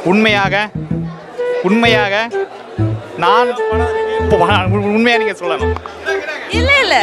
உண்மையாக உண்மையாக நான் உண்மையாக நீங்கள் சொல்லணும் இல்ல இல்ல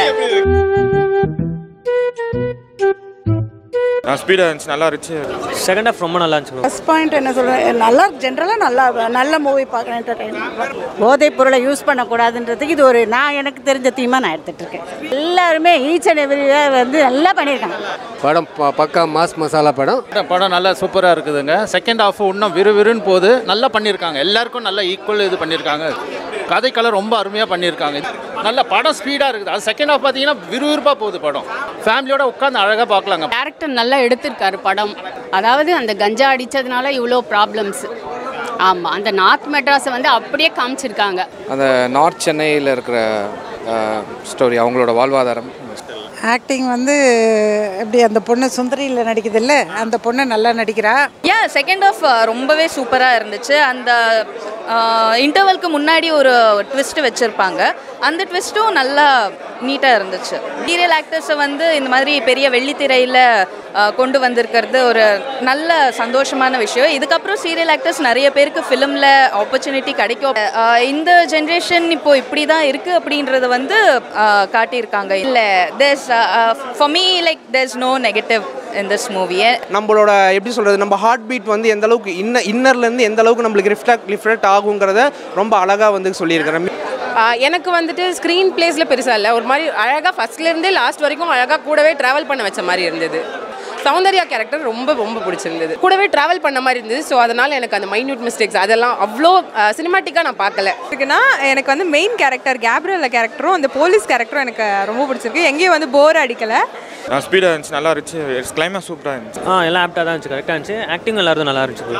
நான் ஸ்பீடாக இருந்துச்சு நல்லா இருந்துச்சு செகண்ட் ஹாஃப் ரொம்ப நல்லா இருந்துச்சு ப்ளஸ் பாயிண்ட் என்ன சொல்கிறேன் நல்லா ஜென்ரலாக நல்லா நல்ல மூவி பார்க்குறேன் என்டர்டைன்மெண்ட் போதைப் பொருளை யூஸ் பண்ணக்கூடாதுன்றதுக்கு இது ஒரு நான் எனக்கு தெரிஞ்ச தீமாக நான் எடுத்துகிட்டு இருக்கேன் எல்லாருமே ஈச் அண்ட் எவ்ரி வந்து நல்லா பண்ணியிருக்காங்க படம் ப பக்கா மாஸ் மசாலா படம் படம் நல்லா சூப்பராக இருக்குதுங்க செகண்ட் ஹாஃப் இன்னும் விறுவிறுன்னு போகுது நல்லா பண்ணியிருக்காங்க எல்லாருக்கும் நல்லா ஈக்குவல் இது பண்ணியிருக்காங்க கதைக்கெல்லாம் ரொம்ப அருமையாக பண்ணியிருக்காங்க நல்ல படம் ஸ்பீடாக இருக்குது அது செகண்ட் ஹாஃப் பார்த்தீங்கன்னா விறுவிறுப்பாக போகுது படம் ஃபேமிலியோட உட்காந்து அழகாக பார்க்கலாங்க டேரக்டர் நல்லா எடுத்திருக்காரு படம் அதாவது அந்த கஞ்சா அடித்ததுனால இவ்வளோ ப்ராப்ளம்ஸ் ஆமாம் அந்த நார்த் மெட்ராஸை வந்து அப்படியே காமிச்சிருக்காங்க அந்த நார்த் சென்னையில் இருக்கிற ஸ்டோரி அவங்களோட வாழ்வாதாரம் ஆக்டிங் வந்து எப்படி அந்த பொண்ணு சுந்தரியில் நடிக்குதுல்ல அந்த பொண்ணு நல்லா நடிக்கிறா ஏன் செகண்ட் ஆஃப் ரொம்பவே சூப்பராக இருந்துச்சு அந்த இன்டர்வல்க்கு முன்னாடி ஒரு ட்விஸ்ட் வச்சுருப்பாங்க அந்த ட்விஸ்ட்டும் நல்லா நீட்டாக இருந்துச்சு சீரியல் ஆக்டர்ஸை வந்து இந்த மாதிரி பெரிய வெள்ளித்திரையில் கொண்டு வந்திருக்கிறது ஒரு நல்ல சந்தோஷமான விஷயம் இதுக்கப்புறம் சீரியல் ஆக்டர்ஸ் நிறைய பேருக்கு ஃபிலிமில் ஆப்பர்ச்சுனிட்டி கிடைக்கும் ஆஹ் இந்த ஜென்ரேஷன் இப்போ இப்படி தான் இருக்குது அப்படின்றத வந்து ஆஹ் காட்டியிருக்காங்க இல்லை there's for me like there's no negative in this மூவியே நம்மளோட எப்படி சொல்கிறது நம்ம ஹார்ட் பீட் வந்து எந்த அளவுக்கு இன்ன இன்னர்லேருந்து எந்த அளவுக்கு நம்மளுக்கு ரிஃப்ளெக்ட் ரிஃப்ளெக்ட் ஆகுங்கிறத ரொம்ப அழகாக வந்து சொல்லியிருக்கிறேன் எனக்கு வந்துட்டு ஸ்க்ரீன் பிளேஸில் பெருசாக இல்லை ஒரு மாதிரி அழகாக ஃபஸ்ட்லேருந்தே லாஸ்ட் வரைக்கும் அழகாக கூடவே ட்ராவல் பண்ண வச்ச மாதிரி இருந்தது சௌந்தர்யா கேரக்டர் ரொம்ப ரொம்ப பிடிச்சிருந்தது கூடவே ட்ராவல் பண்ண மாதிரி இருந்தது ஸோ அதனால் எனக்கு அந்த மைன்யூட் மிஸ்டேக்ஸ் அதெல்லாம் அவ்வளோ சினிமாட்டிக்காக நான் பார்க்கல இருக்குன்னா எனக்கு வந்து மெயின் கேரக்டர் கேப்ரியல் கேரக்டரும் அந்த போலீஸ் கேரக்டரும் எனக்கு ரொம்ப பிடிச்சிருக்கு எங்கேயும் வந்து போர் அடிக்கலை நான் ஸ்பீடாக இருந்துச்சு நல்லா இருந்துச்சு கிளைமேக்ஸ் சூப்பராக இருந்துச்சு ஆ எல்லாம் ஆப்டாக தான் இருந்துச்சு கரெக்டாக இருந்துச்சு ஆக்டிங் எல்லாரும் நல்லா இருந்துச்சு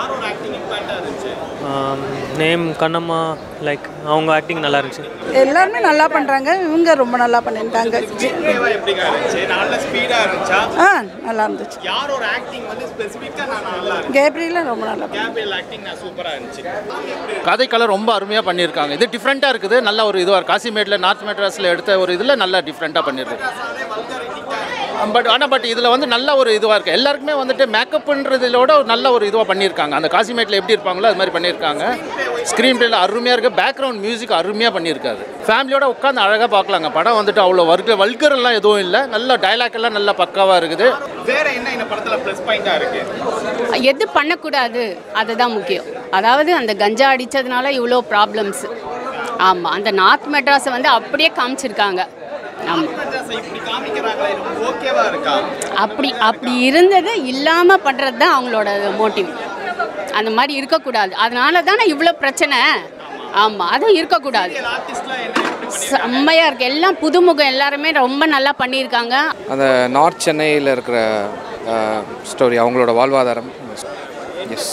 நேம் கண்ணம்மா லைக் அவங்க ஆக்டிங் நல்லா இருந்துச்சு எல்லாருமே நல்லா பண்ணுறாங்க இவங்க ரொம்ப நல்லா பண்ணியிருக்காங்க நல்ல ஸ்பீடாக இருந்துச்சா ஆ நல்லா இருந்துச்சு யாரோட ஆக்டிங் வந்து ஸ்பெசிஃபிக்காக நான் நல்லா கேப்ரியலும் ரொம்ப நல்லா பண்ணி- கேபிள் ஆக்டிங் நான் சூப்பராக இருந்துச்சு கதைக்கெல்லாம் ரொம்ப அருமையாக பண்ணியிருக்காங்க இது டிஃப்ரெண்ட்டாக இருக்குது நல்ல ஒரு இதுவாக காசிமேட்டில் நார்த் மெட்ராஸில் எடுத்த ஒரு இதில் நல்லா டிஃப்ரெண்ட்டாக பண்ணியிருக்கு பட் ஆனால் பட் இதில் வந்து நல்ல ஒரு இதுவாக இருக்குது எல்லாருக்குமே வந்துட்டு மேக்கப்ன்றதுலோட ஒரு நல்ல ஒரு இதுவாக பண்ணியிருக்காங்க அந்த காசிமேட்டில் எப்படி இருப்பாங்களோ அது மாதிரி பண்ணியிருக்காங்க ஸ்க்ரீன் பிளேல அருமையாக இருக்குது பேக்ரவுண்ட் மியூசிக் அருமையாக பண்ணியிருக்காது ஃபேமிலியோட உட்காந்து அழகாக பார்க்கலாங்க படம் வந்துட்டு அவ்வளோ வர்க்க வல்கரெல்லாம் எதுவும் இல்லை நல்ல டைலாக் எல்லாம் நல்ல பக்காவாக இருக்குது வேற என்ன இந்த படத்தில் ப்ளஸ் பாயிண்டாக இருக்கு எது பண்ணக்கூடாது அதுதான் முக்கியம் அதாவது அந்த கஞ்சா அடித்ததுனால இவ்வளோ ப்ராப்ளம்ஸ் ஆமாம் அந்த நார்த் மெட்ராஸை வந்து அப்படியே காமிச்சிருக்காங்க ஆமாம் இப்படி காமிக்கிறாங்களே ஓகேவா இருக்கா அப்படி அப்படி இருந்தது இல்லாமல் பண்ணுறது தான் அவங்களோட மோட்டிவ் அந்த மாதிரி இருக்கக்கூடாது அதனால தானே இவ்வளோ பிரச்சனை ஆமாம் அதுவும் இருக்கக்கூடாது செம்மையாக இருக்குது எல்லாம் புதுமுகம் எல்லாருமே ரொம்ப நல்லா பண்ணியிருக்காங்க அந்த நார்த் சென்னையில் இருக்கிற ஸ்டோரி அவங்களோட வாழ்வாதாரம் எஸ்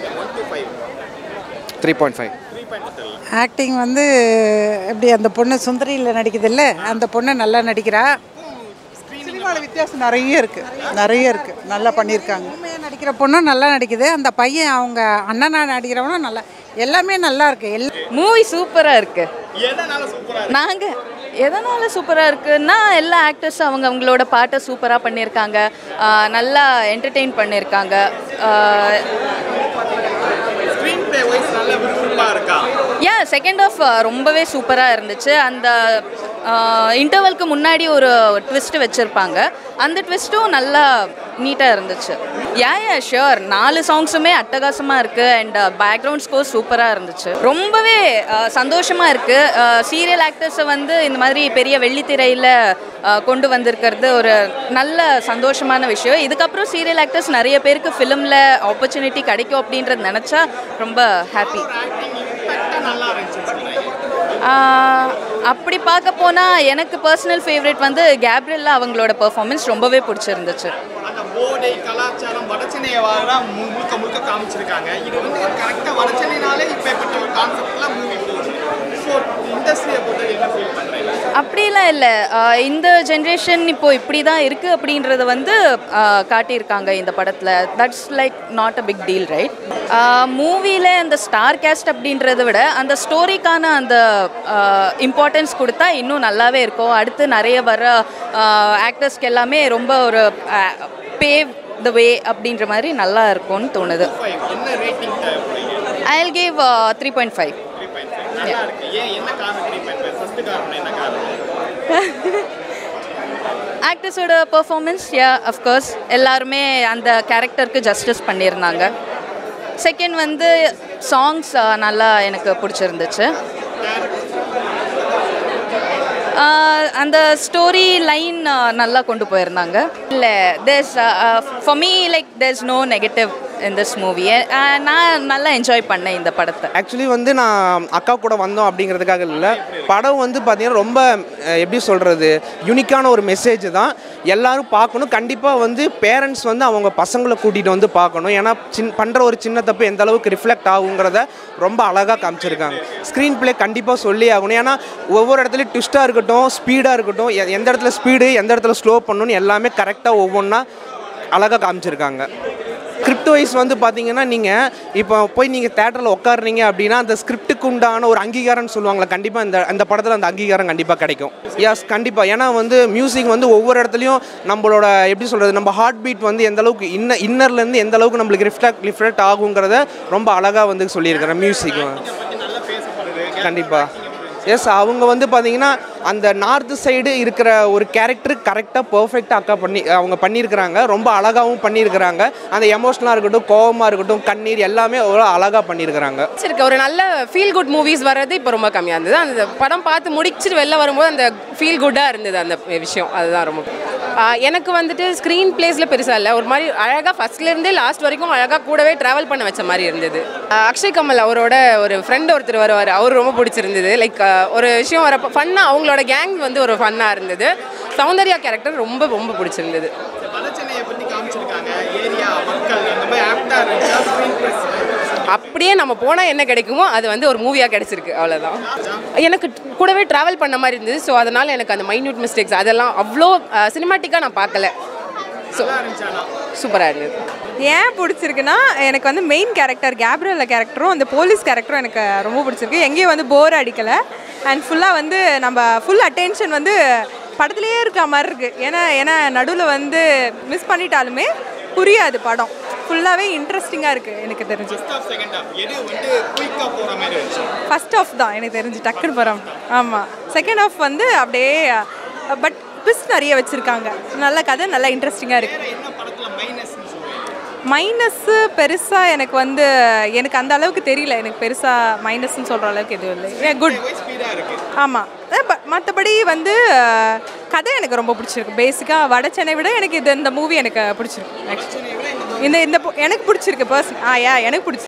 த்ரீ பாயிண்ட் ஃபைவ் ஆக்டிங் வந்து எப்படி அந்த பொண்ணு சுந்தரியில் நடிக்குதுல்ல அந்த பொண்ணு நல்லா நடிக்கிறா சினிமாவில் வித்தியாசம் நிறைய இருக்குது நிறைய இருக்குது நல்லா பண்ணியிருக்காங்க உண்மையாக நடிக்கிற பொண்ணும் நல்லா நடிக்குது அந்த பையன் அவங்க அண்ணனா நடிக்கிறவனும் நல்லா எல்லாமே நல்லா இருக்கு எல்லா மூவி சூப்பராக இருக்கு எதனால சூப்பரா நாங்கள் எதனால் சூப்பராக இருக்குன்னா எல்லா ஆக்டர்ஸும் அவங்க அவங்களோட பாட்டை சூப்பராக பண்ணியிருக்காங்க ஆஹ் நல்லா என்டர்டெயின் பண்ணியிருக்காங்க ஆஹ் ஸ்க்ரீன் பிளே வைஸ் நல்ல விறுவிறுப்பாக இருக்கா ஏன் செகண்ட் ஆஃப் ரொம்பவே சூப்பராக இருந்துச்சு அந்த இன்டர்வல்க்கு முன்னாடி ஒரு ட்விஸ்ட் வச்சுருப்பாங்க அந்த ட்விஸ்ட்டும் நல்லா நீட்டாக இருந்துச்சு யா யா ஷியோர் நாலு சாங்ஸுமே அட்டகாசமாக இருக்குது அண்ட் பேக்ரவுண்ட் ஸ்கோர் சூப்பராக இருந்துச்சு ரொம்பவே சந்தோஷமாக இருக்குது சீரியல் ஆக்டர்ஸை வந்து இந்த மாதிரி பெரிய வெள்ளித்திரையில் கொண்டு வந்திருக்கிறது ஒரு நல்ல சந்தோஷமான விஷயம் இதுக்கப்புறம் சீரியல் ஆக்டர்ஸ் நிறைய பேருக்கு ஃபிலிமில் ஆப்பர்ச்சுனிட்டி கிடைக்கும் அப்படின்றது நினச்சா ரொம்ப ஹாப்பி நல்லா இருந்துச்சு ஆஹ் அப்படி பார்க்க போனால் எனக்கு பர்சனல் ஃபேவரட் வந்து கேப்ரியல்லா அவங்களோட பெர்ஃபார்மன்ஸ் ரொம்பவே பிடிச்சிருந்துச்சு அந்த போதை கலாச்சாரம் வடச்சென்னையை வாழ முழுக்க முழுக்க காமிச்சிருக்காங்க இது வந்து கரெக்டாக வடச்சென்னைனாலே இப்பேற்பட்ட ஒரு கான்செப்டில் மூவி போகுது ஸோ இண்டஸ்ட்ரியை பொறுத்த என்ன ஃபீல் பண்ணுறீங்க அப்படிலாம் இல்லை இந்த ஜென்ரேஷன் இப்போ இப்படி தான் இருக்குது அப்படின்றத வந்து ஆஹ் காட்டியிருக்காங்க இந்த படத்தில் that's like not a big deal right மூவியில் அந்த ஸ்டார் கேஸ்ட் அப்படின்றத விட அந்த ஸ்டோரிக்கான அந்த இம்பார்ட்டன்ஸ் கொடுத்தா இன்னும் நல்லாவே இருக்கும் அடுத்து நிறைய வர ஆக்டர்ஸ்க்கு எல்லாமே ரொம்ப ஒரு பேவ் த வே அப்படின்ற மாதிரி நல்லா இருக்கும்னு தோணுது என்ன rating I give three point five நல்லா இருக்கு ஏன் என்ன காரணம் த்ரீ பாயிண்ட் ஃபர்ஸ்ட் காரணம் என்ன காரணம் ஆக்டர்ஸோட பெர்ஃபார்மன்ஸ் யா அஃப்கோர்ஸ் எல்லாருமே அந்த கேரக்டருக்கு ஜஸ்டிஸ் பண்ணியிருந்தாங்க செகண்ட் வந்து சாங்ஸ் நல்லா எனக்கு பிடிச்சிருந்துச்சு ஆஹ் அந்த ஸ்டோரி லைன் நல்லா கொண்டு போயிருந்தாங்க இல்லை there's for me like there's no negative in this movie நான் நல்லா என்ஜாய் பண்ணேன் இந்த படத்தை ஆக்சுவலி வந்து நான் அக்கா கூட வந்தோம் அப்படிங்கிறதுக்காக இல்லை படம் வந்து பார்த்தீங்கன்னா ரொம்ப அஹ், எப்படி சொல்கிறது யூனிக்கான ஒரு மெசேஜ் தான் எல்லாரும் பார்க்கணும் கண்டிப்பாக வந்து பேரண்ட்ஸ் வந்து அவங்க பசங்களை கூட்டிகிட்டு வந்து பார்க்கணும் ஏன்னா சின் பண்ணுற ஒரு சின்ன தப்பு எந்த அளவுக்கு ரிஃப்ளெக்ட் ஆகுங்கிறத ரொம்ப அழகாக காமிச்சிருக்காங்க ஸ்க்ரீன் ப்ளே கண்டிப்பாக சொல்லி ஆகணும் ஏன்னா ஒவ்வொரு இடத்துலையும் ட்விஸ்ட்டாக இருக்கட்டும் ஸ்பீடாக இருக்கட்டும் எ- எந்த இடத்துல ஸ்பீடு எந்த இடத்துல ஸ்லோ பண்ணணும்னு எல்லாமே கரெக்டாக ஒவ்வொன்றா அழகாக காமிச்சிருக்காங்க ஸ்கிரிப்ட் வைஸ் வந்து பார்த்தீங்கன்னா நீங்கள் இப்போ போய் நீங்கள் தேட்டரில் உட்காருறீங்க அப்படின்னா அந்த ஸ்கிரிப்டுக்கு உண்டான ஒரு அங்கீகாரம்னு சொல்லுவாங்களே கண்டிப்பாக இந்த அந்த படத்தில் அந்த அங்கீகாரம் கண்டிப்பாக கிடைக்கும் எஸ் கண்டிப்பாக ஏன்னா வந்து மியூசிக் வந்து ஒவ்வொரு இடத்துலையும் நம்மளோட எப்படி சொல்கிறது நம்ம ஹார்ட் பீட் வந்து எந்த அளவுக்கு இன்ன இன்னர்லேருந்து எந்த அளவுக்கு நம்மளுக்கு ரிஃப்ளெக்ட் ரிஃப்ளெக்ட் ஆகுங்கிறத ரொம்ப அழகாக வந்து சொல்லியிருக்கிறேன் மியூசிக் கண்டிப்பாக எஸ் அவங்க வந்து பார்த்தீங்கன்னா அந்த நார்த் சைடு இருக்கிற ஒரு கேரக்டர் கரெக்டாக பர்ஃபெக்டாக அக்கா பண்ணி அவங்க பண்ணியிருக்கிறாங்க ரொம்ப அழகாகவும் பண்ணியிருக்கிறாங்க அந்த எமோஷனலாக இருக்கட்டும் கோவமாக இருக்கட்டும் கண்ணீர் எல்லாமே அவ்வளோ அழகாக பண்ணியிருக்கிறாங்க இருக்கு ஒரு நல்ல ஃபீல் குட் மூவிஸ் வர்றது இப்போ ரொம்ப கம்மியாக இருந்தது அந்த படம் பார்த்து முடிச்சுட்டு வெளில வரும்போது அந்த ஃபீல் குட்டாக இருந்தது அந்த விஷயம் அதுதான் ரொம்ப ஆ, எனக்கு வந்துட்டு ஸ்க்ரீன் பிளேஸில் பெருசாக இல்லை ஒரு மாதிரி அழகாக ஃபஸ்ட்லேருந்தே லாஸ்ட் வரைக்கும் அழகாக கூடவே ட்ராவல் பண்ண வச்ச மாதிரி இருந்தது ஆ, அக்ஷய் கமல் அவரோட ஒரு ஃப்ரெண்ட் ஒருத்தர் வருவார் அவர் ரொம்ப பிடிச்சிருந்தது லைக் ஒரு விஷயம் வரப்போ ஃபன்னாக அவங்களோட கேங் வந்து ஒரு ஃபன்னாக இருந்தது சௌந்தர்யா கேரக்டர் ரொம்ப ரொம்ப பிடிச்சிருந்தது வடச்சென்னையை பற்றி காமிச்சிருக்காங்க ஏரியா மக்கள் அந்த மாதிரி ஆப்டாக இருந்துச்சா ஸ்க்ரீன் ப்ளஸ் அப்படியே நம்ம போனால் என்ன கிடைக்குமோ அது வந்து ஒரு மூவியாக கிடைச்சிருக்கு அவ்வளோதான் எனக்கு கூடவே ட்ராவல் பண்ண மாதிரி இருந்தது ஸோ அதனால் எனக்கு அந்த மைன்யூட் மிஸ்டேக்ஸ் அதெல்லாம் அவ்வளோ சினிமாட்டிக்காக நான் பார்க்கல ஸோ சூப்பராக இருந்தது ஏன் பிடிச்சிருக்குன்னா எனக்கு வந்து மெயின் கேரக்டர் கேப்ரியல கேரக்டரும் அந்த போலீஸ் கேரக்டரும் எனக்கு ரொம்ப பிடிச்சிருக்கு எங்கேயும் வந்து போர் அடிக்கலை அண்ட் ஃபுல்லாக வந்து நம்ம ஃபுல் அட்டென்ஷன் வந்து படத்துலேயே இருக்க மாதிரி இருக்குது ஏன்னா ஏன்னா நடுவில் வந்து மிஸ் பண்ணிட்டாலுமே புரியாது படம் ஃபுல்லாகவே இன்ட்ரெஸ்டிங்காக இருக்குது எனக்கு தெரிஞ்சு செகண்ட் ஹாஃப் எது வந்து குயிக்காக போகிற மாதிரி இருந்துச்சு ஃபர்ஸ்ட் ஆஃப் தான் எனக்கு தெரிஞ்சு டக்குன்னு படம் ஆமாம் செகண்ட் ஆஃப் வந்து அப்படியே பட் ட்விஸ்ட் நிறைய வச்சுருக்காங்க நல்ல கதை நல்லா இன்ட்ரெஸ்டிங்காக இருக்குது என்ன படத்தில் மைனஸ்னு சொல்லுவீங்க மைனஸ்ஸு பெருசாக எனக்கு வந்து எனக்கு அந்த அளவுக்கு தெரியல எனக்கு பெருசாக மைனஸ்ன்னு சொல்கிற அளவுக்கு எதுவும் இல்லை ஏன் குட் ஸ்பீடாக இருக்குது ஆமாம் மற்றபடி வந்து அஹ், கதை எனக்கு ரொம்ப பிடிச்சிருக்கு பேசிக்காக வட சென்னை விட எனக்கு இது இந்த மூவி எனக்கு பிடிச்சிருக்கு இந்த இந்த பொ- எனக்கு பிடிச்சிருக்கு பர்சன் ஆ யா எனக்கு பிடிச்சி